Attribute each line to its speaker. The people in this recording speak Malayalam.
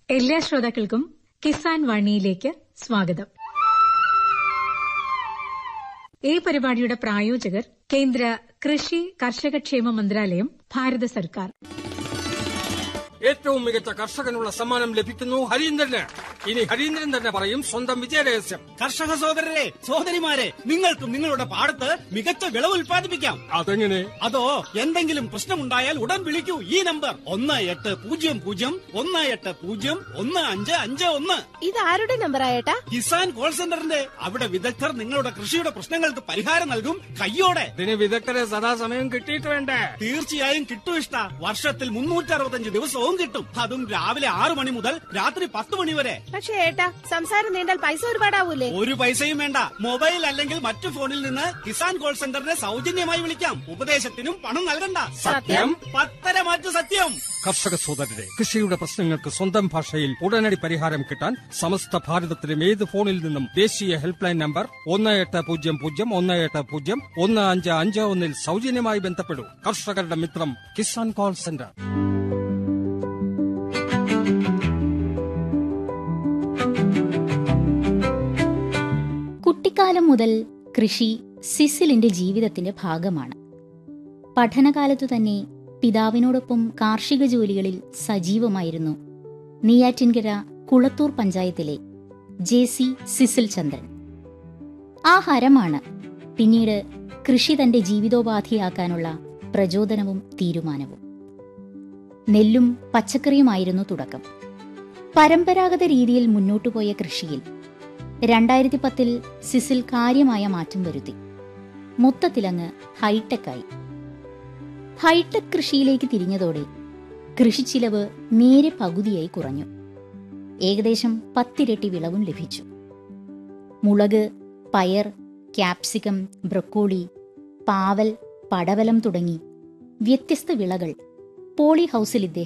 Speaker 1: എല്ലാ ശ്രോതാക്കൾക്കും കിസാൻ വാണിയിലേക്ക് സ്വാഗതം ഈ പരിപാടിയുടെ പ്രായോജകർ കേന്ദ്ര കൃഷി കർഷകക്ഷേമ മന്ത്രാലയം ഭാരത സർക്കാർ
Speaker 2: ഏറ്റവും മികച്ച കർഷകനുള്ള സമ്മാനം ലഭിക്കുന്നു ഹരീന്ദ്രന് ഇനി ഹരീന്ദ്രൻ തന്നെ പറയും സ്വന്തം വിജയരഹസ്യം
Speaker 3: കർഷക സഹോദരരെ സഹോദരിമാരെ നിങ്ങൾക്കും നിങ്ങളുടെ പാടത്ത് മികച്ച വിളവ് ഉൽപ്പാദിപ്പിക്കാം
Speaker 2: അതെങ്ങനെ
Speaker 3: അതോ എന്തെങ്കിലും പ്രശ്നമുണ്ടായാൽ ഉടൻ വിളിക്കൂ ഈ നമ്പർ ഒന്ന് എട്ട് പൂജ്യം പൂജ്യം ഒന്ന് എട്ട് പൂജ്യം ഒന്ന് അഞ്ച് അഞ്ച് ഒന്ന്
Speaker 4: ഇതാരുടെ നമ്പറാ ഏട്ടാ
Speaker 3: കിസാൻ കോൾ സെന്ററിന്റെ അവിടെ വിദഗ്ധർ നിങ്ങളുടെ കൃഷിയുടെ പ്രശ്നങ്ങൾക്ക് പരിഹാരം നൽകും കയ്യോടെ
Speaker 2: ഇതിന് വിദഗ്ധരെ സദാസമയം കിട്ടിയിട്ട് വേണ്ടേ
Speaker 3: തീർച്ചയായും കിട്ടും ഇഷ്ട വർഷത്തിൽ മുന്നൂറ്റി അറുപത്തഞ്ച് ദിവസവും കിട്ടും അതും രാവിലെ ആറു മണി മുതൽ രാത്രി പത്ത് മണി വരെ
Speaker 4: പക്ഷേ ഏട്ടാ സംസാരം നീണ്ടാൽ പൈസ ഒരുപാടാവൂലേ
Speaker 3: ഒരു പൈസയും വേണ്ട മൊബൈൽ അല്ലെങ്കിൽ മറ്റു ഫോണിൽ നിന്ന് കിസാൻ കോൾ സെന്ററിനെ സൗജന്യമായി വിളിക്കാം ഉപദേശത്തിനും പണം നൽകണ്ട
Speaker 2: സത്യം?
Speaker 3: പത്തര മാറ്റു സത്യം
Speaker 2: കർഷക സോദരരെ കൃഷിയുടെ പ്രശ്നങ്ങൾക്ക് സ്വന്തം ഭാഷയിൽ ഉടനടി പരിഹാരം കിട്ടാൻ സമസ്ത ഭാരതത്തിലും ഏത് ഫോണിൽ നിന്നും ദേശീയ ഹെൽപ്പ് ലൈൻ നമ്പർ ഒന്ന് എട്ട് പൂജ്യം പൂജ്യം ഒന്ന് എട്ട് പൂജ്യം ഒന്ന് അഞ്ച് അഞ്ച് ഒന്നിൽ സൗജന്യമായി ബന്ധപ്പെടൂ കർഷകരുടെ മിത്രം കിസാൻ കോൾ സെന്റർ
Speaker 5: കുട്ടിക്കാലം മുതൽ കൃഷി സിസിലിന്റെ ജീവിതത്തിന്റെ ഭാഗമാണ് പഠനകാലത്തു തന്നെ പിതാവിനോടൊപ്പം കാർഷിക ജോലികളിൽ സജീവമായിരുന്നു നെയ്യാറ്റിൻകര കുളത്തൂർ പഞ്ചായത്തിലെ ജെ സി സിസിൽ ചന്ദ്രൻ ആ ഹരമാണ് പിന്നീട് കൃഷി തന്റെ ജീവിതോപാധിയാക്കാനുള്ള പ്രചോദനവും തീരുമാനവും നെല്ലും പച്ചക്കറിയുമായിരുന്നു തുടക്കം പരമ്പരാഗത രീതിയിൽ മുന്നോട്ടുപോയ കൃഷിയിൽ രണ്ടായിരത്തി പത്തിൽ സിസിൽ കാര്യമായ മാറ്റം വരുത്തി മൊത്തത്തിലങ്ങ് ഹൈടെക്കായി ഹൈടെക് കൃഷിയിലേക്ക് തിരിഞ്ഞതോടെ കൃഷിച്ചിലവ് നേരെ പകുതിയായി കുറഞ്ഞു ഏകദേശം പത്തിരട്ടി വിളവും ലഭിച്ചു മുളക് പയർ ക്യാപ്സിക്കം ബ്രൊക്കോളി പാവൽ പടവലം തുടങ്ങി വ്യത്യസ്ത വിളകൾ പോളി ഹൗസിൽ ഇദ്ദേഹം